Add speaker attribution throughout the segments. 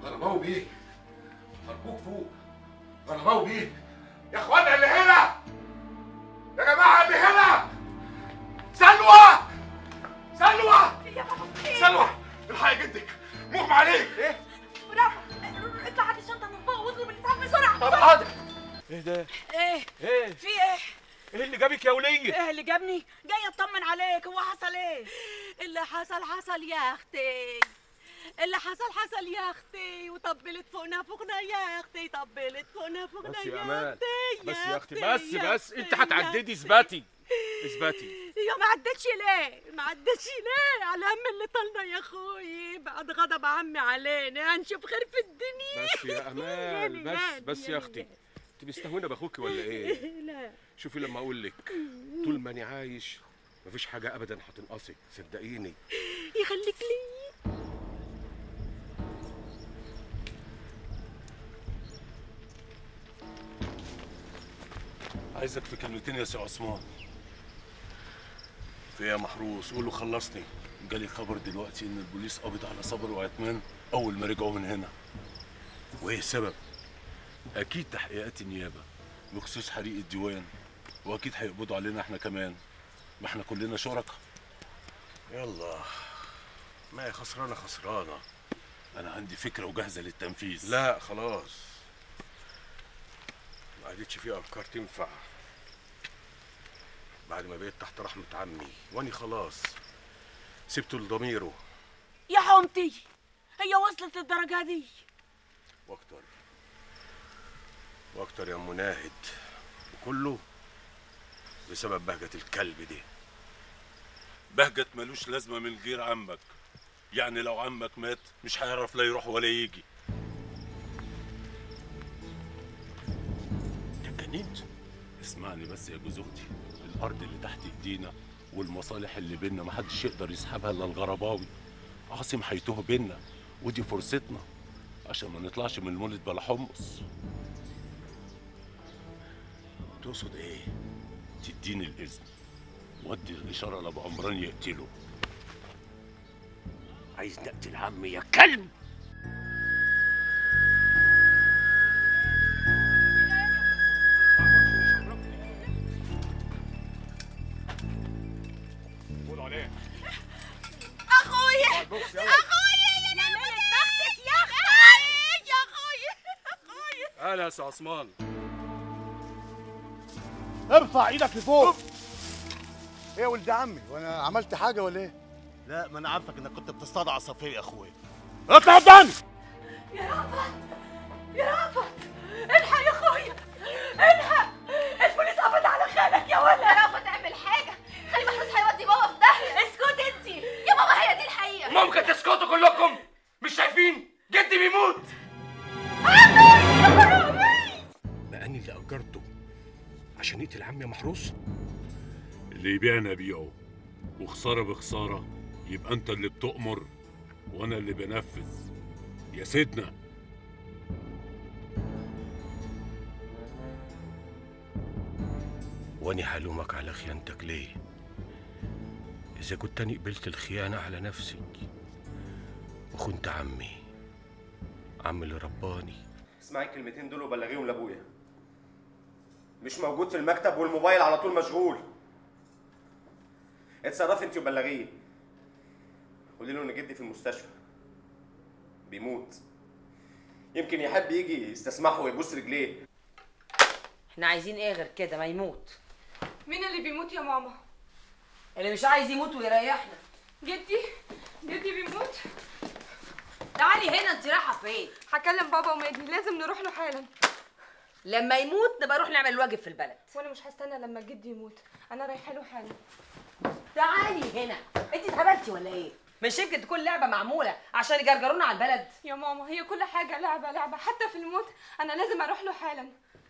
Speaker 1: غرباوي بيه ارجوك فوق غرباوي بيه يا اخوانا اللي هنا يا جماعه اللي هنا سلوى سلوى سلوى الحقي جدك مغمى عليك ايه
Speaker 2: ورافع اطلع هات الشنطه من فوق واطلب الاسعاف بسرعه
Speaker 1: طب حاضر
Speaker 3: ايه ده؟
Speaker 2: ايه
Speaker 3: ايه؟
Speaker 2: في ايه
Speaker 3: ايه اللي جابك يا ولية؟
Speaker 2: ايه اللي جابني جاي اطمن عليك هو حصل ايه اللي حصل حصل يا اختي اللي حصل حصل يا اختي وطبلت فوقنا فوقنا يا اختي طبلت فوقنا فوقنا
Speaker 3: بس
Speaker 2: يا
Speaker 3: يا امان
Speaker 2: اختي
Speaker 3: بس يا اختي بس
Speaker 2: يا
Speaker 3: بس
Speaker 2: أختي،
Speaker 3: انت
Speaker 2: يا
Speaker 3: هتعددي
Speaker 2: أختي.
Speaker 3: اثباتي اثباتي
Speaker 2: يا ما عدتش ليه ما عدتش ليه على هم اللي طالنا يا اخوي بعد غضب عمي علينا هنشوف خير في الدنيا
Speaker 3: بس يا امان بس
Speaker 2: يا
Speaker 3: بس يا
Speaker 2: يا
Speaker 3: اختي انت مستهونه باخوكي ولا ايه؟
Speaker 2: لا
Speaker 3: شوفي لما اقول لك طول ما انا عايش مفيش حاجه ابدا هتنقصك صدقيني
Speaker 2: يخليك لي
Speaker 3: عايزك في كلمتين يا سي عثمان في يا محروس قول له خلصني جالي خبر دلوقتي ان البوليس قبض على صبر وعثمان اول ما رجعوا من هنا وايه السبب اكيد تحقيقات النيابه بخصوص حريق الديوان واكيد هيقبضوا علينا احنا كمان ما احنا كلنا شركاء يلا ما هي خسرانه خسرانه انا عندي فكره وجاهزه للتنفيذ لا خلاص ما عادتش في افكار تنفع بعد ما بقيت تحت رحمه عمي واني خلاص سبته لضميره
Speaker 2: يا حومتي هي وصلت للدرجة دي
Speaker 3: واكتر واكتر يا ام ناهد وكله بسبب بهجة الكلب دي بهجة ملوش لازمة من غير عمك يعني لو عمك مات مش هيعرف لا يروح ولا يجي اتجننت اسمعني بس يا جوز اختي الارض اللي تحت ايدينا والمصالح اللي بينا محدش يقدر يسحبها الا الغرباوي عاصم هيتوه بينا ودي فرصتنا عشان ما نطلعش من المولد بلا حمص تقصد ايه تديني الاذن ودي الاشاره لابو عمران يقتله عايز نقتل عمي يا كلب قولوا عليه
Speaker 2: اخويا
Speaker 3: بص يلا
Speaker 2: اخويا يا نمرة بختك يا اختي يا اخويا اخويا
Speaker 3: اهلا يا سي عثمان
Speaker 4: ارفع ايدك لفوق ايه يا ولد عمي وانا عملت حاجه ولا ايه
Speaker 5: لا ما انا عارفك انك كنت بتصطاد عصافير يا اخويا
Speaker 4: اطلع قدامي
Speaker 2: يا رافت يا رافت الحق يا اخويا الحق البوليس قبض على خالك يا ولد
Speaker 6: يا رافت اعمل حاجه خلي محروس هيودي بابا في داهيه
Speaker 2: اسكت انت
Speaker 6: يا بابا هي دي الحقيقه
Speaker 1: ممكن تسكتوا كلكم مش شايفين جدي بيموت
Speaker 3: بقى اني اللي اجرته عشان يقتل عمي يا محروس اللي يبيعنا بيعه وخساره بخساره يبقى انت اللي بتؤمر وانا اللي بنفذ يا سيدنا واني هلومك على خيانتك ليه اذا كنت اني قبلت الخيانه على نفسي وخنت عمي عمي اللي رباني
Speaker 7: اسمعي الكلمتين دول وبلغيهم لابويا مش موجود في المكتب والموبايل على طول مشغول اتصرفي انت وبلغيه قولي له ان جدي في المستشفى بيموت يمكن يحب يجي يستسمحه ويبوس رجليه
Speaker 8: احنا عايزين ايه غير كده ما يموت
Speaker 9: مين اللي بيموت يا ماما؟
Speaker 8: اللي مش عايز يموت ويريحنا
Speaker 9: جدي جدي بيموت
Speaker 8: تعالي هنا انت رايحه فين
Speaker 9: هكلم بابا وماجي لازم نروح له حالا
Speaker 8: لما يموت نبقى نروح نعمل الواجب في البلد
Speaker 9: وانا مش هستنى لما جدي يموت انا رايحه له حالا
Speaker 8: تعالي هنا انت اتهبلتي ولا ايه مش يمكن تكون لعبه معموله عشان يجرجرونا على البلد
Speaker 9: يا ماما هي كل حاجه لعبه لعبه حتى في الموت انا لازم اروح له حالا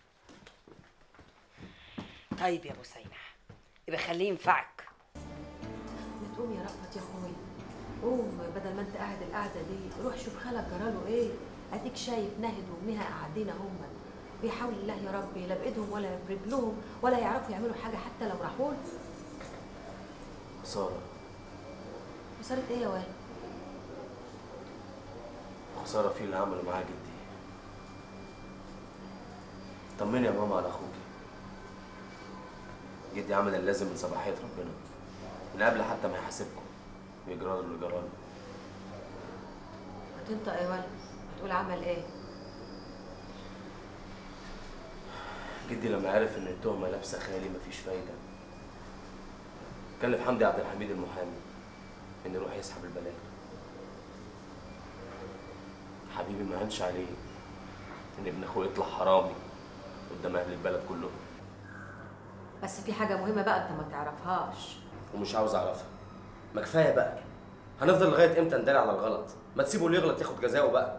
Speaker 8: طيب يا ابو سينح يبقى خليه ينفعك
Speaker 10: ما تقوم يا رأفت يا اخويا قوم بدل ما انت قاعد القعده دي روح شوف خالك جراله ايه اديك شايف ناهد وامها قاعدين هم بيحاول الله يا ربي لا بايدهم ولا برجلهم ولا يعرفوا يعملوا حاجه حتى لو راحوا له
Speaker 7: خساره
Speaker 10: وصارت ايه يا واد
Speaker 7: خساره فيه اللي عمله معاه جدي طمني يا ماما على اخوكي جدي عمل اللازم من صباحيه ربنا من قبل حتى ما يحاسبكم ويجرى له اللي جرى له
Speaker 10: هتنطق يا ولد هتقول عمل ايه
Speaker 7: جدي لما عرف ان التهمه لابسه خالي مفيش فايده كلف حمدي عبد الحميد المحامي انه يروح يسحب البلاغ حبيبي ما هنش عليه ان ابن اخوه يطلع حرامي قدام اهل البلد كلهم
Speaker 10: بس في حاجه مهمه بقى انت ما تعرفهاش
Speaker 7: ومش عاوز اعرفها ما كفايه بقى هنفضل لغايه امتى نداري على الغلط ما تسيبه اللي يغلط ياخد جزاؤه بقى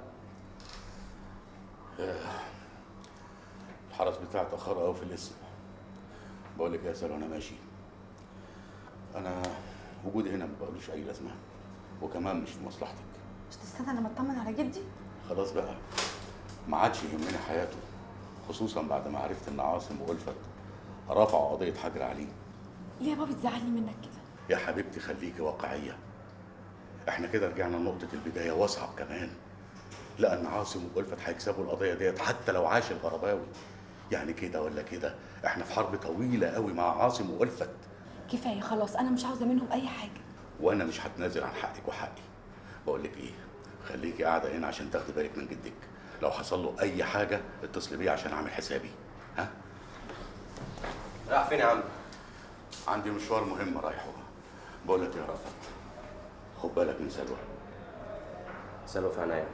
Speaker 3: الحرس بتاعي اتأخر قوي في الاسم بقول لك يا سلام انا ماشي انا وجودي هنا ما بقولوش اي لازمه وكمان مش في مصلحتك
Speaker 6: مش تستنى لما اطمن على جدي
Speaker 3: خلاص بقى ما عادش يهمني حياته خصوصا بعد ما عرفت ان عاصم وألفت رفعوا قضيه حجر عليه
Speaker 6: ليه يا بابا تزعلني منك كده
Speaker 3: يا حبيبتي خليكي واقعيه احنا كده رجعنا لنقطه البدايه واصعب كمان لان عاصم وألفت هيكسبوا القضيه ديت حتى لو عاش الغرباوي يعني كده ولا كده احنا في حرب طويله قوي مع عاصم وألفت
Speaker 6: كفايه خلاص انا مش عاوزه منهم اي حاجه
Speaker 3: وانا مش هتنازل عن حقك وحقي بقول لك ايه خليكي قاعده هنا عشان تاخدي بالك من جدك لو حصل له اي حاجه اتصلي بيا عشان اعمل حسابي ها
Speaker 7: راح فين يا عم
Speaker 3: عندي مشوار مهم رايحه بقول لك يا رافت خد بالك من سلوى
Speaker 7: سلوى في عناية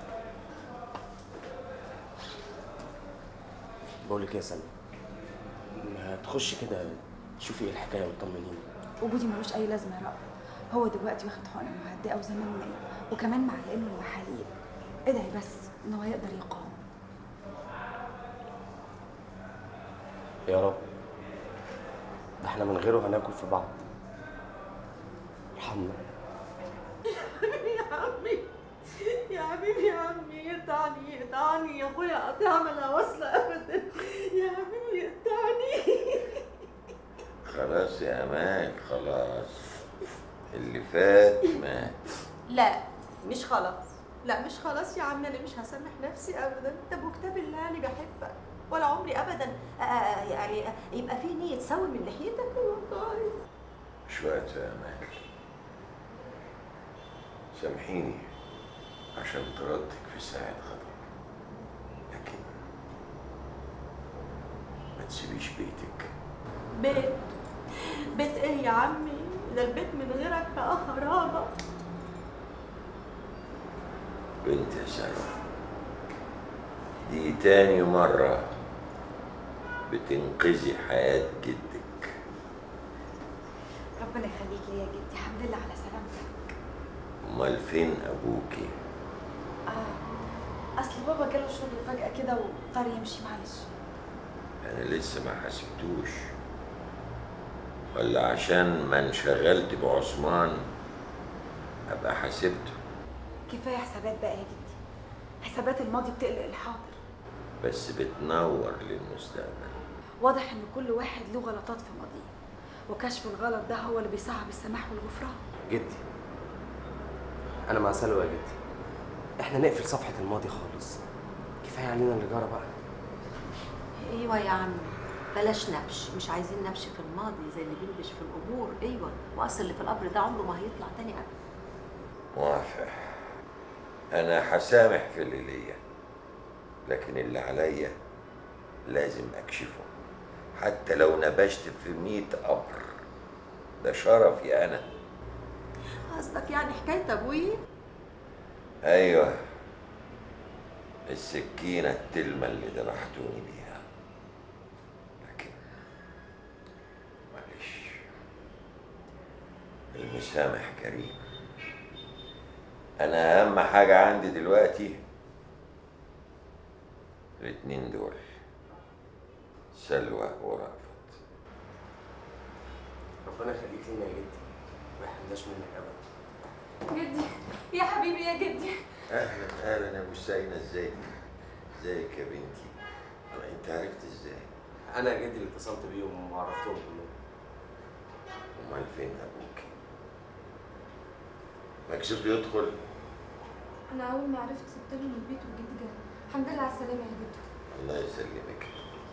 Speaker 7: بقول لك إيه يا سلوى ما تخش كده تشوفي ايه الحكايه وتطمنيني
Speaker 6: وجودي ملوش اي لازمه يا رأفت هو دلوقتي واخد حقنه مهدئه وزمانه نايم وكمان معلقينه المحاليل ادعي بس ان هو يقدر يقاوم
Speaker 7: يا رب ده احنا من غيره هناكل في بعض ارحمنا
Speaker 2: يا عمي يا حبيبي يا عمي يقطعني يقطعني يا اخويا قطع لا وصل ابدا يا حبيبي يقطعني
Speaker 11: خلاص يا امان خلاص اللي فات مات
Speaker 2: لا مش خلاص لا مش خلاص يا عمي انا مش هسامح نفسي ابدا طب وكتاب الله انا بحبك ولا عمري ابدا آه، آه، يعني آه، يبقى في نيه تسوي من ناحيتك والله
Speaker 11: مش وقت يا امان سامحيني عشان طردتك في ساعة غضب لكن ما تسيبيش بيتك
Speaker 2: بيت بيت ايه يا عمي ده البيت من غيرك بقى خرابه
Speaker 11: بنت يا سلوى دي تاني مرة بتنقذي حياة جدك
Speaker 6: ربنا يخليك لي يا جدي الحمد لله على سلامتك
Speaker 11: امال فين ابوكي
Speaker 6: اه اصل بابا جاله شغل فجاه كده واضطر يمشي معلش
Speaker 11: انا لسه ما حسبتوش ولا عشان ما انشغلت بعثمان ابقى حسبته
Speaker 6: كفايه حسابات بقى يا جدي حسابات الماضي بتقلق الحاضر
Speaker 11: بس بتنور للمستقبل
Speaker 6: واضح ان كل واحد له غلطات في ماضيه وكشف الغلط ده هو اللي بيصعب السماح والغفران
Speaker 7: جدي انا مع سلوى يا جدي احنا نقفل صفحه الماضي خالص كفايه علينا اللي جرى بقى
Speaker 10: ايوه يا عم بلاش نبش مش عايزين نبش في الماضي زي اللي بينبش في القبور ايوه واصل اللي في القبر ده عمره ما هيطلع تاني ابدا
Speaker 11: موافق انا هسامح في اللي ليا لكن اللي عليا لازم اكشفه حتى لو نبشت في مية قبر ده شرفي انا
Speaker 10: قصدك يعني حكايه ابويا
Speaker 11: ايوه السكينة التلمة اللي ذبحتوني بيها لكن معلش المسامح كريم انا اهم حاجة عندي دلوقتي الاتنين دول سلوى ورأفت
Speaker 7: ربنا يخليك لنا يا جدي ما يحرمناش منك ابدا
Speaker 6: جدي يا حبيبي يا جدي
Speaker 11: اهلا اهلا يا ابو سينا ازيك ازيك يا بنتي أنا- انت عرفت ازاي
Speaker 7: انا يا جدي اللي اتصلت بيهم وعرفتهم كلهم
Speaker 11: امال فين ابوك مكسوف يدخل
Speaker 9: انا اول ما عرفت سبت لهم البيت وجيت جري الحمد لله على السلامه يا جدو
Speaker 11: الله يسلمك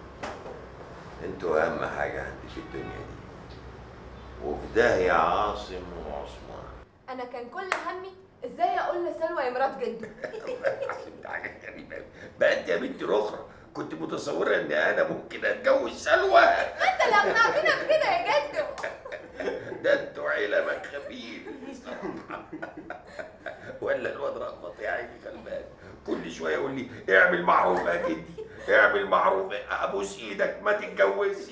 Speaker 11: انتوا اهم حاجه عندي في الدنيا دي وفي ده يا عاصم وعثمان
Speaker 9: انا كان كل همي ازاي اقول لسلوى يا مرات جدو
Speaker 11: عاصم ده حاجه غريبه أوي. بقى انت يا بنتي الاخرى كنت متصوره ان انا ممكن اتجوز سلوى
Speaker 9: انت اللي اقنعتنا بكده يا جدو
Speaker 11: ده انتوا عيله مخابيل ولا الواد رأفت يا عيني غلبان كل شويه يقول لي اعمل معروف يا جدي اعمل معروف ابوس ايدك ما تتجوزش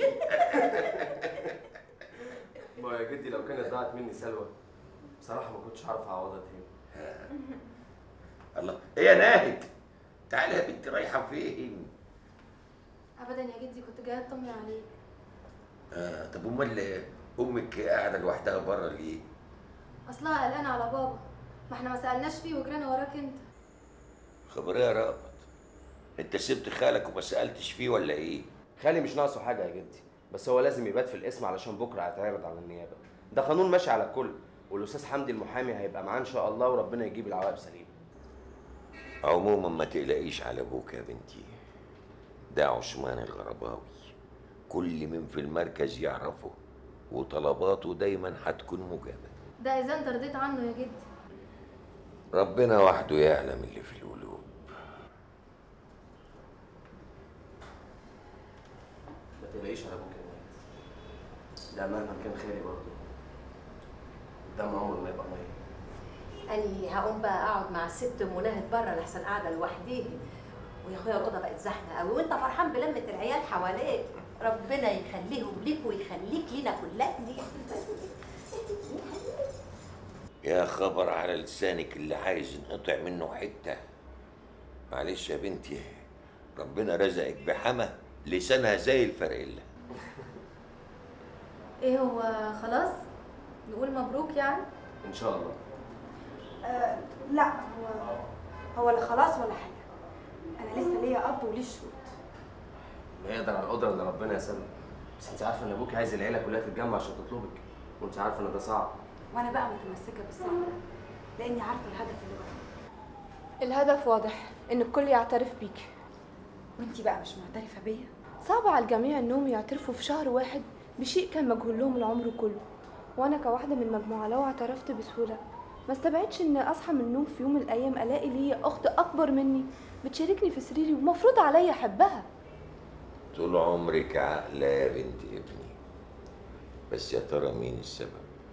Speaker 7: ما يا جدي لو كانت ضاعت مني سلوى بصراحه ما كنتش عارف اعوضها تاني
Speaker 11: الله ايه يا ناهد تعالي يا بنتي رايحه فين
Speaker 9: ابدا يا جدي كنت جايه اطمن عليك
Speaker 11: آه طب امال امك قاعده لوحدها بره ليه
Speaker 9: اصلها قلقانه على بابا ما احنا ما سالناش فيه وجرانا وراك انت
Speaker 11: خبر ايه يا رأفت انت سبت خالك وما سالتش فيه ولا ايه
Speaker 7: خالي مش ناقصه حاجه يا جدي بس هو لازم يبات في القسم علشان بكره هيتعرض على النيابه ده قانون ماشي على الكل والاستاذ حمدي المحامي هيبقى معاه ان شاء الله وربنا يجيب العواقب سليمه
Speaker 11: عموما ما تقلقيش على ابوك يا بنتي ده عثمان الغرباوي كل من في المركز يعرفه وطلباته دايما هتكون مجابه
Speaker 9: ده اذا انت رضيت عنه يا جدي
Speaker 11: ربنا وحده يعلم اللي في القلوب
Speaker 7: ما تقلقيش على ابوك يا ولد ده مهما كان خالي برضه قدام عمره ما يبقى ميه
Speaker 10: اني هقوم بقى اقعد مع الست مناهد بره لحسن قاعده لوحديها ويا اخويا الاوضه بقت زحمه قوي وانت فرحان بلمه العيال حواليك ربنا يخليهم ليك ويخليك لينا كلنا
Speaker 11: يا خبر على لسانك اللي عايز ينقطع منه حته معلش يا بنتي ربنا رزقك بحما لسانها زي الفرقله
Speaker 9: ايه هو خلاص نقول مبروك يعني
Speaker 7: ان شاء الله
Speaker 6: آه لا هو هو لا خلاص ولا حاجه انا لسه ليا اب وليه شروط
Speaker 7: ما يقدر على القدره اللي ربنا يسلم بس انت عارفه ان ابوك عايز العيله كلها تتجمع عشان تطلبك وانت عارفه ان ده صعب
Speaker 6: وانا بقى متمسكه بالصعب ده لاني عارفه الهدف اللي وراه
Speaker 9: الهدف واضح ان الكل يعترف بيك
Speaker 6: وانتي بقى مش معترفه بيا
Speaker 9: صعب على الجميع انهم يعترفوا في شهر واحد بشيء كان مجهول لهم العمر كله وانا كواحده من المجموعه لو اعترفت بسهوله ما استبعدش ان اصحى من النوم في يوم من الايام الاقي ليا اخت اكبر مني بتشاركني في سريري ومفروض عليا احبها
Speaker 11: طول عمرك عاقله يا بنت ابني بس يا ترى مين السبب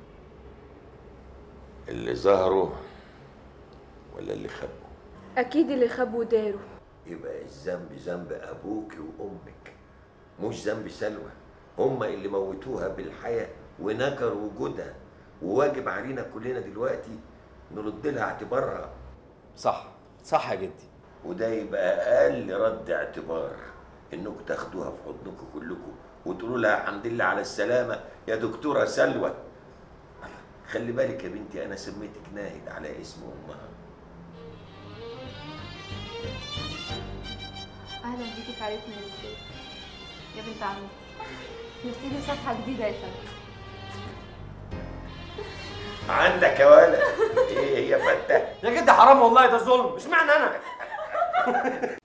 Speaker 11: اللي ظهروا ولا اللي خبوا
Speaker 9: اكيد اللي خاب وداره
Speaker 11: يبقى الذنب ذنب ابوك وامك مش ذنب سلوى هما اللي موتوها بالحياة ونكروا وجودها وواجب علينا كلنا دلوقتي نرد لها اعتبارها
Speaker 7: صح صح يا جدي
Speaker 11: وده يبقى اقل رد اعتبار انكم تاخدوها في حضنكم كلكم وتقولوا لها الحمد لله على السلامه يا دكتوره سلوى خلي بالك يا بنتي انا سميتك ناهد على اسم امها
Speaker 9: اهلا بيكي في عيلتنا يا بنتي يا بنت عمتي نبتدي صفحه جديده يا فندم
Speaker 11: عندك يا ولد ايه يا فتاه
Speaker 7: يا جدي حرام والله ده ظلم مش معنى انا